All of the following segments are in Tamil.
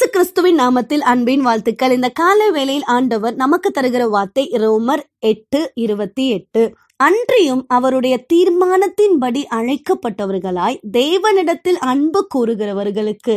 கிறிஸ்துவின் நாமத்தில் அன்பின் வாழ்த்துக்கள் இந்த கால வேளையில் ஆண்டவர் நமக்கு தருகிற வார்த்தை ரோமர் எட்டு இருபத்தி எட்டு அன்றியும் அவருடைய தீர்மானத்தின்படி அழைக்கப்பட்டவர்களாய் தேவனிடத்தில் அன்பு கூறுகிறவர்களுக்கு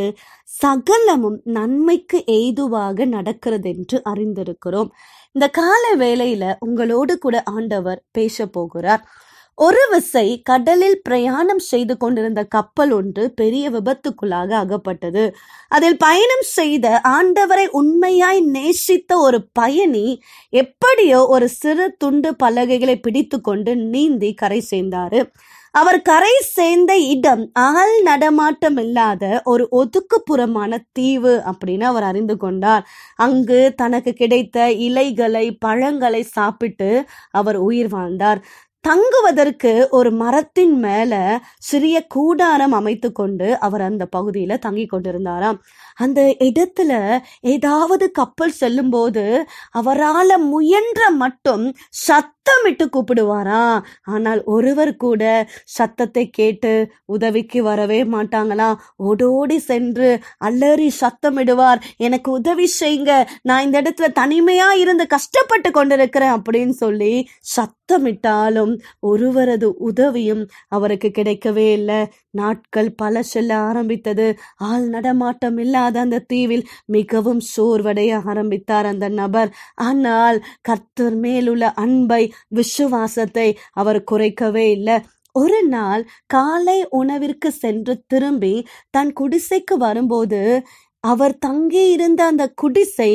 சகலமும் நன்மைக்கு ஏதுவாக நடக்கிறது என்று அறிந்திருக்கிறோம் இந்த கால வேளையில உங்களோடு கூட ஆண்டவர் பேச போகிறார் ஒரு விசை கடலில் பிரயாணம் செய்து கொண்டிருந்த கப்பல் ஒன்று பெரிய விபத்துக்குள்ளாக அகப்பட்டது அதில் பயணம் செய்த ஆண்டவரை உண்மையாய் நேசித்த ஒரு பயணி எப்படியோ ஒரு சிறு துண்டு பலகைகளை பிடித்து கொண்டு நீந்தி கரை சேர்ந்தாரு அவர் கரை சேர்ந்த இடம் ஆள் நடமாட்டம் இல்லாத ஒரு ஒதுக்குப்புறமான தீவு அப்படின்னு அவர் அறிந்து கொண்டார் அங்கு தனக்கு கிடைத்த இலைகளை பழங்களை சாப்பிட்டு அவர் உயிர் வாழ்ந்தார் தங்குவதற்கு ஒரு மரத்தின் மேல சிறிய கூடாரம் அமைத்து கொண்டு அவர் அந்த பகுதியில தங்கி கொண்டிருந்தாராம் அந்த இடத்துல ஏதாவது கப்பல் செல்லும்போது அவரால் முயன்ற மட்டும் சத்தமிட்டு கூப்பிடுவாராம் ஆனால் ஒருவர் கூட சத்தத்தை கேட்டு உதவிக்கு வரவே மாட்டாங்களாம் ஓடோடி சென்று அலறி சத்தமிடுவார் எனக்கு உதவி செய்யுங்க நான் இந்த இடத்துல தனிமையா இருந்து கஷ்டப்பட்டு கொண்டிருக்கிறேன் அப்படின்னு சொல்லி சத்தமிட்டாலும் ஒருவரது உதவியும் அவருக்கு கிடைக்கவே இல்லை நாட்கள் பல செல்ல ஆரம்பித்தது ஆள் நடமாட்டம் இல்லாத அந்த தீவில் மிகவும் சோர்வடைய ஆரம்பித்தார் அந்த நபர் ஆனால் கர்த்தர் மேலுள்ள அன்பை விசுவாசத்தை அவர் குறைக்கவே இல்லை ஒரு நாள் காலை உணவிற்கு சென்று திரும்பி தன் குடிசைக்கு வரும்போது அவர் தங்கி இருந்த அந்த குடிசை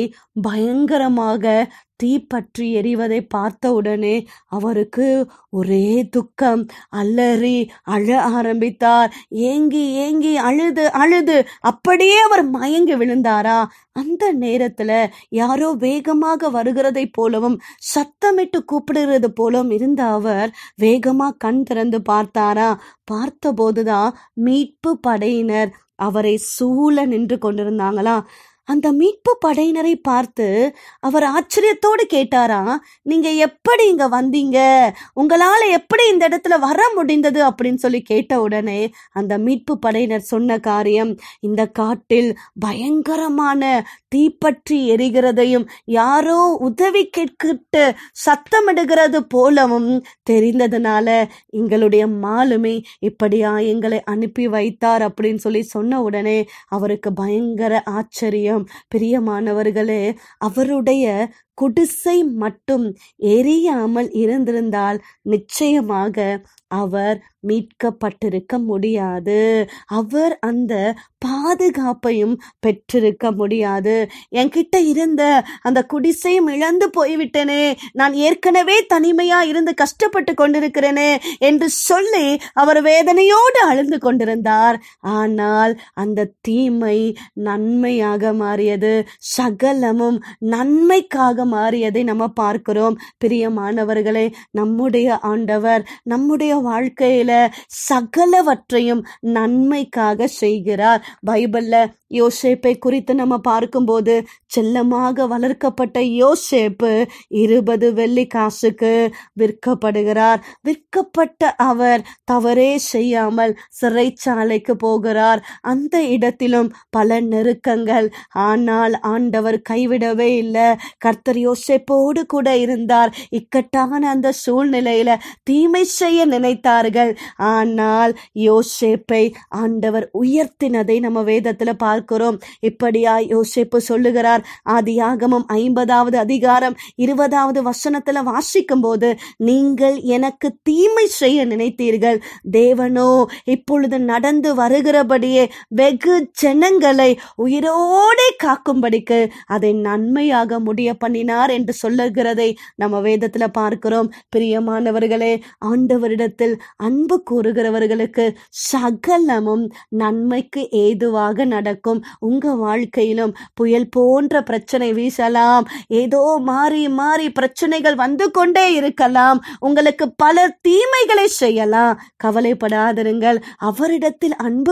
பயங்கரமாக தீப்பற்றி எரிவதை பார்த்தவுடனே அவருக்கு ஒரே துக்கம் அலறி அழ ஆரம்பித்தார் ஏங்கி ஏங்கி அழுது அழுது அப்படியே அவர் மயங்கி விழுந்தாரா அந்த நேரத்துல யாரோ வேகமாக வருகிறதை போலவும் சத்தமிட்டு கூப்பிடுகிறது போலவும் இருந்த அவர் வேகமா கண் திறந்து பார்த்தாரா பார்த்தபோதுதான் மீட்பு படையினர் அவரை சூழ நின்று கொண்டிருந்தாங்களா அந்த மீட்பு படையினரை பார்த்து அவர் ஆச்சரியத்தோடு கேட்டாரா நீங்க எப்படி இங்க வந்தீங்க உங்களால எப்படி இந்த இடத்துல வர முடிந்தது அப்படின்னு சொல்லி கேட்ட உடனே அந்த மீட்பு படையினர் சொன்ன காரியம் இந்த காட்டில் பயங்கரமான தீப்பற்றி எரிகிறதையும் யாரோ உதவி கேட்கிட்டு சத்தமிடுகிறது போலவும் தெரிந்ததுனால எங்களுடைய மாலுமி இப்படியா எங்களை அனுப்பி வைத்தார் அப்படின்னு சொல்லி சொன்ன உடனே அவருக்கு பயங்கர ஆச்சரியம் பிரியமானவர்களே அவருடைய குடிசை மட்டும் எரியாமல் இருந்திருந்தால் நிச்சயமாக அவர் மீட்கப்பட்டிருக்க முடியாது அவர் அந்த பாதுகாப்பையும் பெற்றிருக்க முடியாது என்கிட்ட இருந்த அந்த குடிசையும் இழந்து போய்விட்டனே நான் ஏற்கனவே தனிமையா இருந்து கஷ்டப்பட்டு கொண்டிருக்கிறேனே என்று சொல்லி அவர் வேதனையோடு அழுந்து கொண்டிருந்தார் ஆனால் அந்த தீமை நன்மையாக மாறியது சகலமும் நன்மைக்காக மாறியதை நம்ம பார்க்கிறோம் பிரியமானவர்களே நம்முடைய ஆண்டவர் நம்முடைய வாழ்க்கையில சகலவற்றையும் நன்மைக்காக செய்கிறார் பைபிள்ல யோசேப்பை குறித்து நம்ம பார்க்கும்போது செல்லமாக வளர்க்கப்பட்ட யோசேப்பு இருபது வெள்ளி காசுக்கு விற்கப்படுகிறார் விற்கப்பட்ட அவர் தவறே செய்யாமல் சிறைச்சாலைக்கு போகிறார் அந்த இடத்திலும் பல நெருக்கங்கள் ஆனால் ஆண்டவர் கைவிடவே இல்லை கர்த்தர் யோசேப்போடு கூட இருந்தார் இக்கட்டான அந்த சூழ்நிலையில தீமை செய்ய நினைத்தார்கள் ஆனால் யோசேப்பை ஆண்டவர் உயர்த்தினதை நம்ம வேதத்துல பார்க்கிறோம் இப்படியா யோசேப்பு சொல்லுகிறார் ஆதியாகமம் ஐம்பதாவது அதிகாரம் இருபதாவது வசனத்துல வாசிக்கும் போது நீங்கள் எனக்கு தீமை செய்ய நினைத்தீர்கள் தேவனோ இப்பொழுது நடந்து வருகிறபடியே வெகு ஜனங்களை உயிரோடே காக்கும்படிக்கு அதை நன்மையாக முடிய பண்ணினார் என்று சொல்லுகிறதை நம்ம வேதத்துல பார்க்கிறோம் பிரியமானவர்களே ஆண்டவரிடத்தில் அன்பு கூறுகிறவர்களுக்கு சகலமும் நன்மைக்கு ஏதுவாக நடக்கும் உங்க வாழ்க்கையிலும் புயல் போன்ற பிரச்சனை வீசலாம் ஏதோ மாறி மாறி பிரச்சனைகள் வந்து கொண்டே இருக்கலாம் உங்களுக்கு பல தீமைகளை செய்யலாம் கவலைப்படாதிருங்கள் அவரிடத்தில் அன்பு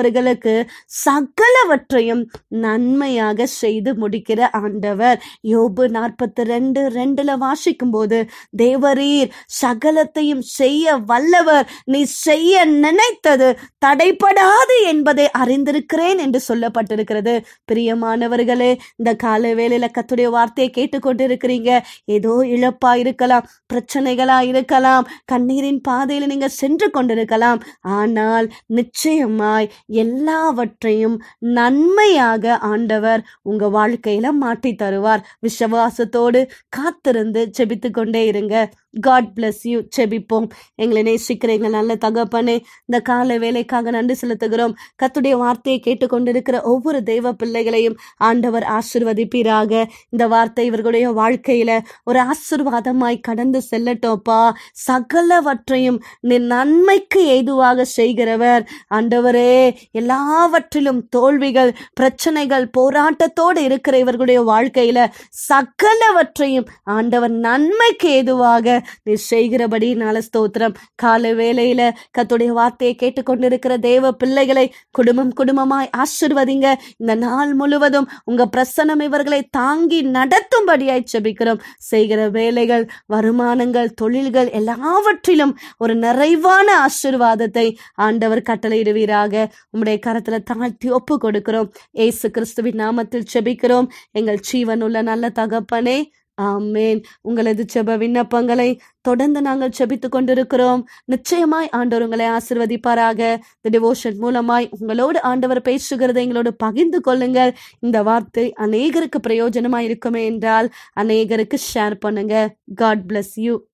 கூறுகிறவர்களுக்கு சகலவற்றையும் நன்மையாக செய்து முடிக்கிற ஆண்டவர் யோபு யோபு நாற்பத்தி ரெண்டு ரெண்டுல வாசிக்கும் போது தேவரீர் சகலத்தையும் செய்ய வல்லவர் நீ செய்ய நினைத்தது தடைப்படாது என்பதை அறிந்திருக்கிறேன் என்று சொல்லப்பட்டிருக்கிறது பிரியமானவர்களே இந்த கால வேளையில கத்துடைய வார்த்தையை கேட்டுக்கொண்டிருக்கிறீங்க ஏதோ இழப்பா இருக்கலாம் பிரச்சனைகளா இருக்கலாம் கண்ணீரின் பாதையில நீங்க சென்று கொண்டிருக்கலாம் ஆனால் நிச்சயமாய் எல்லாவற்றையும் நன்மையாக ஆண்டவர் உங்க வாழ்க்கையில மாற்றி தருவார் விசுவாசத்தோடு காத்திருந்து ஜெபித்து கொண்டே இருங்க காட் bless யூ செபிப்போம் எங்களை நேசிக்கிற எங்கள் நல்ல தகப்பனே இந்த கால வேலைக்காக நன்றி செலுத்துகிறோம் கத்துடைய வார்த்தையை கேட்டுக்கொண்டிருக்கிற ஒவ்வொரு தெய்வ பிள்ளைகளையும் ஆண்டவர் ஆசிர்வதிப்பீராக இந்த வார்த்தை இவர்களுடைய வாழ்க்கையில ஒரு ஆசிர்வாதமாய் கடந்து செல்லட்டோப்பா சகலவற்றையும் நீ நன்மைக்கு ஏதுவாக செய்கிறவர் ஆண்டவரே எல்லாவற்றிலும் தோல்விகள் பிரச்சனைகள் போராட்டத்தோடு இருக்கிற இவர்களுடைய வாழ்க்கையில சகலவற்றையும் ஆண்டவர் நன்மைக்கு ஏதுவாக நீ செய்கிறபடி நாள ஸ்தோத்திரம் காலை வேளையில கத்துடைய வார்த்தையை கேட்டுக்கொண்டிருக்கிற தேவ பிள்ளைகளை குடும்பம் குடும்பமாய் ஆசிர்வதிங்க இந்த நாள் முழுவதும் உங்க பிரசனம் இவர்களை தாங்கி நடத்தும்படியாய் செபிக்கிறோம் செய்கிற வேலைகள் வருமானங்கள் தொழில்கள் எல்லாவற்றிலும் ஒரு நிறைவான ஆசிர்வாதத்தை ஆண்டவர் கட்டளையிடுவீராக உம்முடைய கரத்துல தாழ்த்தி ஒப்பு கொடுக்கிறோம் ஏசு கிறிஸ்துவின் நாமத்தில் செபிக்கிறோம் எங்கள் ஜீவனுள்ள நல்ல தகப்பனே ஆமேன் உங்களது செப விண்ணப்பங்களை தொடர்ந்து நாங்கள் செபித்துக் கொண்டிருக்கிறோம் நிச்சயமாய் ஆண்டவர் உங்களை ஆசிர்வதிப்பாராக இந்த டிவோஷன் மூலமாய் உங்களோடு ஆண்டவர் பேசுகிறதை எங்களோடு பகிர்ந்து கொள்ளுங்கள் இந்த வார்த்தை அநேகருக்கு பிரயோஜனமாய் இருக்குமே என்றால் அநேகருக்கு ஷேர் பண்ணுங்க காட் bless யூ